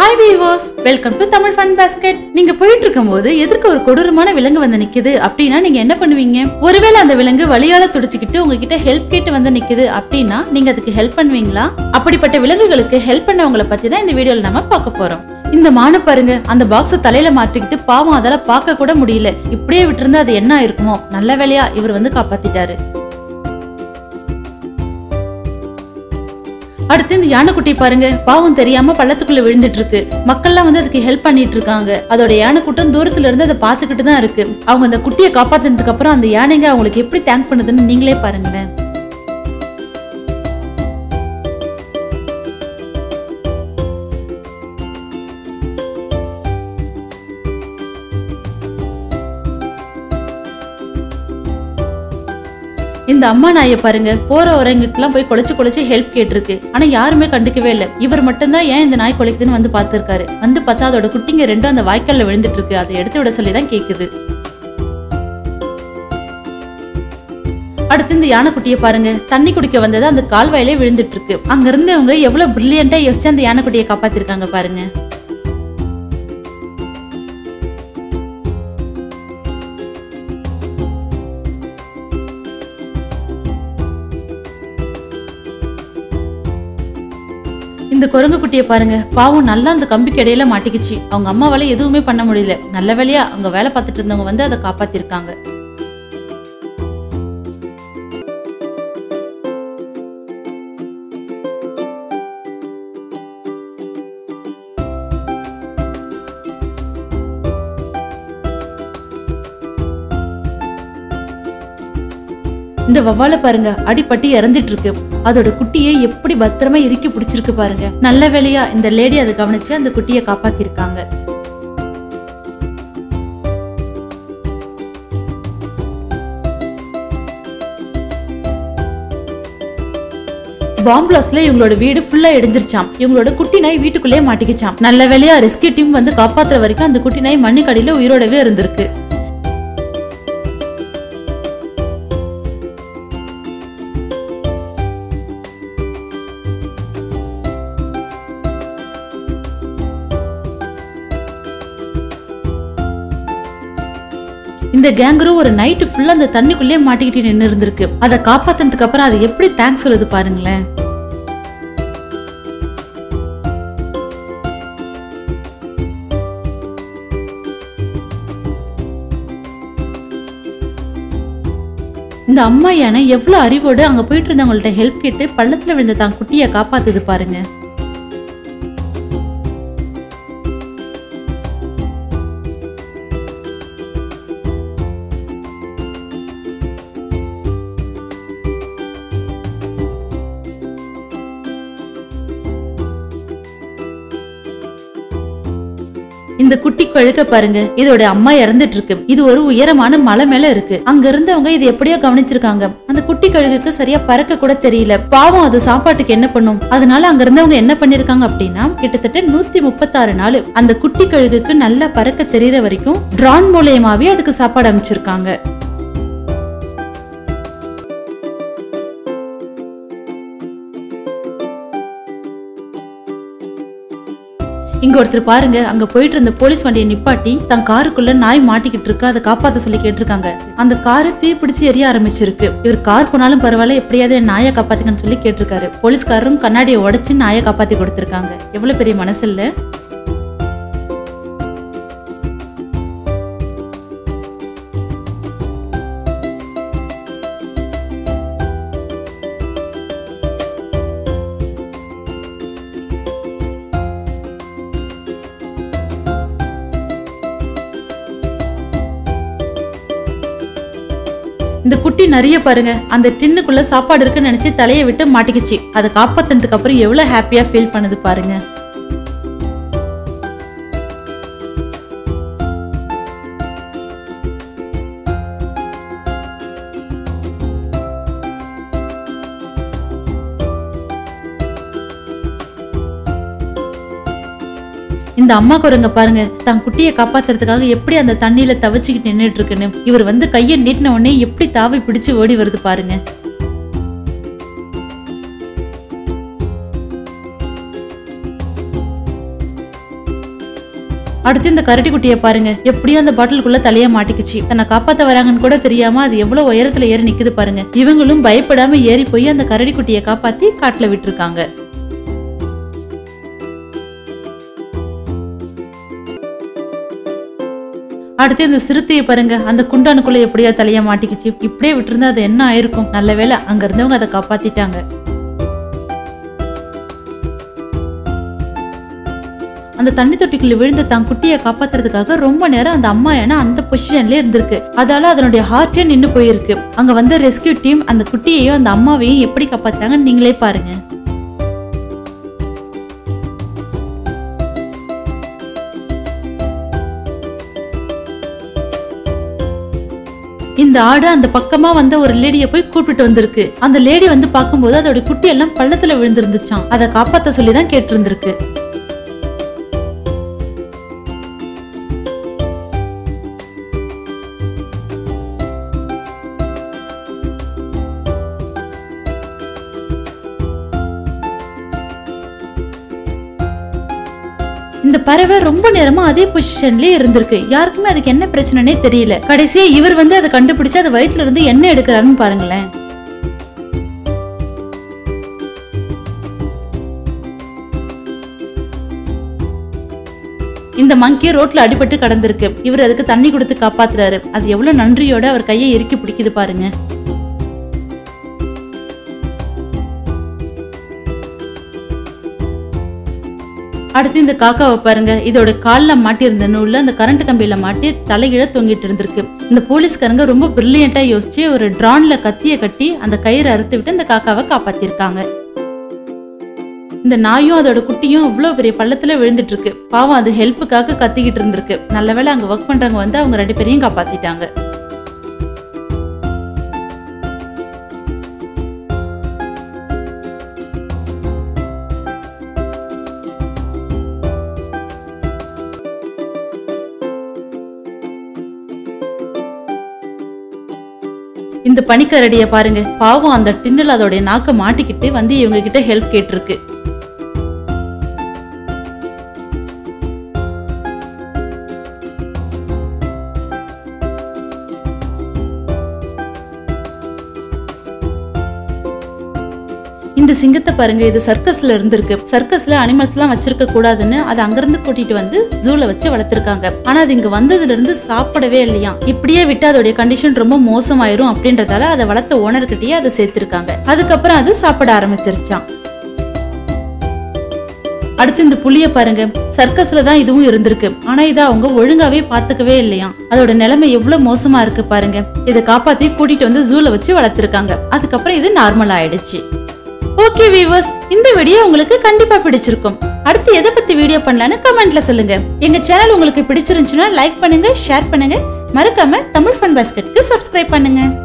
hi viewers welcome to Tamil fun basket நீங்க போயிட்டு இருக்கும்போது எதிர்க்க ஒரு கொடூரமான விலங்கு வந்து நிக்குது அப்படின்னா நீங்க என்ன பண்ணுவீங்க ஒருவேளை அந்த விலங்கு வழியால துடிச்சுக்கிட்டு உங்ககிட்ட ஹெல்ப் கேட்டு வந்து நிக்குது அப்படின்னா நீங்க அதுக்கு ஹெல்ப் பண்ணுவீங்களா அப்படிப்பட்ட விலங்குகளுக்கு ஹெல்ப் பண்ணவங்கள பத்தி தான் இந்த வீடியோல நம்ம பார்க்க போறோம் இந்த மானு பாருங்க அந்த பாக்ஸ தலையில மாட்டிக்கிட்டு பாவம் அதால பார்க்க கூட முடியல இப்படியே விட்டிருந்தா அது என்ன ஆயிருக்குமோ நல்ல வேலையா இவர் வந்து காப்பாத்திட்டாரு அடுத்து இந்த யானைக்குட்டி பாருங்க பாவம் தெரியாம பள்ளத்துக்குள்ள விழுந்துட்டு இருக்கு மக்கள்லாம் வந்து அதுக்கு ஹெல்ப் பண்ணிட்டு இருக்காங்க அதோட யானை கூட்டம் தூரத்துல இருந்து அதை பாத்துக்கிட்டு தான் இருக்கு அவங்க அந்த குட்டியை காப்பாத்தினதுக்கு அப்புறம் அந்த யானைங்க அவங்களுக்கு எப்படி தேங்க் பண்ணுதுன்னு நீங்களே பாருங்களேன் இந்த அம்மா நாயை பாருங்க போற வரங்கிட்டலாம் போய் குலைச்சு குலைச்சு ஹெல்ப் கேட்டிருக்கு ஆனா யாருமே கண்டுக்கவே இல்ல இவர் மட்டும்தான் ஏன் இந்த நாய் குலைக்குதுன்னு வந்து பார்த்திருக்காரு வந்து பார்த்தா அதோட குட்டிங்க ரெண்டும் அந்த வாய்க்கால்ல விழுந்துட்டு இருக்கு அதை எடுத்து விட சொல்லி தான் கேக்குது அடுத்து இந்த யானைக்குட்டியை பாருங்க தண்ணி குடிக்க வந்தது அந்த கால்வாயிலே விழுந்துட்டு இருக்கு அங்க இருந்தவங்க எவ்வளவு பிரில்லியண்டா யோசிச்சு அந்த யானைக்குட்டியை காப்பாத்திருக்காங்க பாருங்க இந்த குரங்கு குட்டியை பாருங்க பாவம் நல்லா அந்த கம்பிக்கு இடையில மாட்டிக்கிச்சு அவங்க அம்மாவால எதுவுமே பண்ண முடியல நல்ல வேலையா அவங்க வேலை பார்த்துட்டு இருந்தவங்க வந்து அதை காப்பாத்திருக்காங்க இந்த வவ்வால பாருங்க அடிபட்டு இறந்துட்டு இருக்கு அதோட குட்டியை எப்படி பத்திரமா இறுக்கி பிடிச்சிருக்கு பாருங்க நல்ல வேலையா இந்த லேடி அதை கவனிச்சு அந்த குட்டியை காப்பாத்திருக்காங்க பாம்பிளாஸ்ல இவங்களோட வீடு ஃபுல்லா இடிஞ்சிருச்சாம் இவங்களோட குட்டி நாய் வீட்டுக்குள்ளேயே மாட்டிக்கிச்சாம் நல்ல வேலையா ரெஸ்கியூ டீம் வந்து காப்பாத்துற வரைக்கும் அந்த குட்டி நாய் மண்ணுக்கடியில உயிரோடவே இருந்திருக்கு இந்த கேங்கரு ஒரு நைட்டு ஃபுல்லா அந்த தண்ணிக்குள்ளேயே மாட்டிக்கிட்டு நின்று இருந்திருக்கு அதை காப்பாத்தினதுக்கு அப்புறம் அது எப்படி தேங்க்ஸ் சொல்லுது பாருங்களேன் இந்த அம்மா யானை எவ்வளவு அறிவோடு அங்க போயிட்டு இருந்தவங்கள்ட்ட ஹெல்ப் கேட்டு பள்ளத்துல விழுந்த தான் குட்டியை காப்பாத்துது பாருங்க இந்த குட்டி கழுக்க பாருங்க இதோட அம்மா இறந்துட்டு இருக்கு இது ஒரு உயரமான மலை மேல இருக்கு அங்க இருந்தவங்க இது எப்படியோ கவனிச்சிருக்காங்க அந்த குட்டி கழுகுக்கு சரியா பறக்க கூட தெரியல பாவம் அது சாப்பாட்டுக்கு என்ன பண்ணும் அதனால அங்க இருந்தவங்க என்ன பண்ணிருக்காங்க அப்படின்னா கிட்டத்தட்ட நூத்தி முப்பத்தாறு நாள் அந்த குட்டி கழுகுக்கு நல்லா பறக்க தெரியற வரைக்கும் டிரான் மூலியமாவே அதுக்கு சாப்பாடு அமைச்சிருக்காங்க இங்க ஒருத்தர் பாருங்க அங்க போயிட்டு இருந்த போலீஸ் வண்டியை நிப்பாட்டி தன் காருக்குள்ள நாய் மாட்டிக்கிட்டு இருக்கு அதை காப்பாத்த சொல்லி கேட்டிருக்காங்க அந்த காரு தீ பிடிச்சு எரிய ஆரம்பிச்சிருக்கு இவர் கார் போனாலும் பரவாயில்ல எப்படியாவது என் நாயை காப்பாத்துங்கன்னு சொல்லி கேட்டிருக்காரு போலீஸ்காரரும் கண்ணாடியை உடைச்சு நாயை காப்பாத்தி கொடுத்திருக்காங்க எவ்வளவு பெரிய மனசு இல்ல இந்த குட்டி நிறைய பாருங்க அந்த டின்னுக்குள்ள சாப்பாடு இருக்குன்னு நினைச்சு தலையை விட்டு மாட்டிக்கிச்சு அதை காப்பாத்தினதுக்கு அப்புறம் எவ்வளவு ஹாப்பியா ஃபீல் பண்ணுது பாருங்க இந்த அம்மா குரங்க பாருங்க தன் குட்டியை காப்பாத்துறதுக்காக எப்படி அந்த தண்ணியில தவிச்சுக்கிட்டு நின்னுட்டு இருக்குன்னு இவர் வந்து கையை நீட்டின உடனே எப்படி தாவி பிடிச்சு ஓடி வருது பாருங்க அடுத்து இந்த கரடி குட்டியை பாருங்க எப்படியும் அந்த பாட்டிலுக்குள்ள தலைய மாட்டிக்கிச்சு தன்னை காப்பாத்த வராங்கன்னு கூட தெரியாம அது எவ்வளவு உயரத்துல ஏறி நிக்குது பாருங்க இவங்களும் பயப்படாம ஏறி போய் அந்த கரடி குட்டியை காப்பாத்தி காட்டுல விட்டுருக்காங்க அடுத்து இந்த சிறுத்தையை பாருங்க அந்த குண்டானுக்குள்ள எப்படியா தலைய மாட்டிக்கிச்சு இப்படியே விட்டுருந்தா அது என்ன ஆயிருக்கும் நல்ல வேளை அங்க இருந்தவங்க அதை காப்பாத்திட்டாங்க அந்த தண்ணி தொட்டிக்குள்ள விழுந்த தான் குட்டியை காப்பாத்துறதுக்காக ரொம்ப நேரம் அந்த அம்மா யானை அந்த பொசிஷன்ல இருந்திருக்கு அதால அதனுடைய ஹார்ட்டே நின்னு போயிருக்கு அங்க வந்த ரெஸ்கியூ டீம் அந்த குட்டியையும் அந்த அம்மாவையும் எப்படி காப்பாத்தாங்கன்னு நீங்களே பாருங்க இந்த ஆடு அந்த பக்கமா வந்த ஒரு லேடிய போய் கூப்பிட்டு வந்திருக்கு அந்த லேடி வந்து பார்க்கும்போது அதோட குட்டி எல்லாம் பள்ளத்துல விழுந்திருந்துச்சாம் அதை காப்பாத்த சொல்லி தான் கேட்டிருந்திருக்கு இந்த பறவை ரொம்ப நேரமா அதே பொசிஷன்லயே இருந்திருக்கு யாருக்குமே அதுக்கு என்ன பிரச்சனைனே தெரியல கடைசியா இவர் வந்து அதை கண்டுபிடிச்சு அது வயிற்றுல இருந்து என்ன எடுக்கிறாருன்னு பாருங்களேன் இந்த மங்கி ரோட்ல அடிபட்டு கடந்திருக்கு இவர் அதுக்கு தண்ணி கொடுத்து காப்பாத்துறாரு அது எவ்வளவு நன்றியோட அவர் கையை இறுக்கி பிடிக்குது பாருங்க அடுத்து இந்த காக்காவை பாருங்க இதோட கால்ல மாட்டியிருந்த நூல்ல அந்த கரண்ட் கம்பியில மாட்டி தலைகீழ தொங்கிட்டு இருந்திருக்கு இந்த போலீஸ்காரங்க ரொம்ப பிரில்லியண்டா யோசிச்சு ஒரு டிரான்ல கத்திய கட்டி அந்த கயிறை அறுத்து விட்டு அந்த காக்காவை காப்பாத்திருக்காங்க இந்த நாயும் அதோட குட்டியும் அவ்வளவு பெரிய பள்ளத்துல விழுந்துட்டு இருக்கு பாவம் அது ஹெல்ப்புக்காக கத்திக்கிட்டு இருந்திருக்கு நல்ல வேளை அங்க ஒர்க் பண்றவங்க வந்து அவங்க ரெண்டு பேரையும் காப்பாத்திட்டாங்க இந்த பனிக்கரடியை பாருங்க பாவம் அந்த டின்னுல அதோடைய நாக்க மாட்டிக்கிட்டு வந்து இவங்க கிட்ட ஹெல்ப் கேட்டிருக்கு இந்த சிங்கத்தை பாருங்க இது சர்க்கஸ்ல இருந்திருக்கு சர்க்கஸ்ல அனிமல்ஸ் எல்லாம் வச்சிருக்க கூடாதுன்னு அதை அங்கிருந்து கூட்டிட்டு வந்து ஜூல வச்சு வளர்த்திருக்காங்க ஆனா அது இங்க வந்ததுல இருந்து சாப்பிடவே இல்லையா இப்படியே விட்டு அதோடைய கண்டிஷன் ரொம்ப மோசமாயிரும் அப்படின்றதால அதை வளர்த்த ஓனர்கிட்டயே அதை சேர்த்திருக்காங்க அதுக்கப்புறம் அது சாப்பிட ஆரம்பிச்சிருச்சான் அடுத்து இந்த புலிய பாருங்க சர்க்கஸ்ல தான் இதுவும் இருந்திருக்கு ஆனா இதை அவங்க ஒழுங்காவே பாத்துக்கவே இல்லையா அதோட நிலைமை எவ்வளவு மோசமா இருக்கு பாருங்க இதை காப்பாத்தி கூட்டிட்டு வந்து ஜூல வச்சு வளர்த்திருக்காங்க அதுக்கப்புறம் இது நார்மல் ஆயிடுச்சு ஓகே வீவர்ஸ் இந்த வீடியோ உங்களுக்கு கண்டிப்பா பிடிச்சிருக்கும் அடுத்து எதை பத்தி வீடியோ பண்ணலாம்னு கமெண்ட்ல சொல்லுங்க எங்க சேனல் உங்களுக்கு பிடிச்சிருந்துச்சுன்னா லைக் பண்ணுங்க ஷேர் பண்ணுங்க மறக்காம தமிழ் ஃபன் பாஸ்கெட்க்கு சப்ஸ்கிரைப் பண்ணுங்க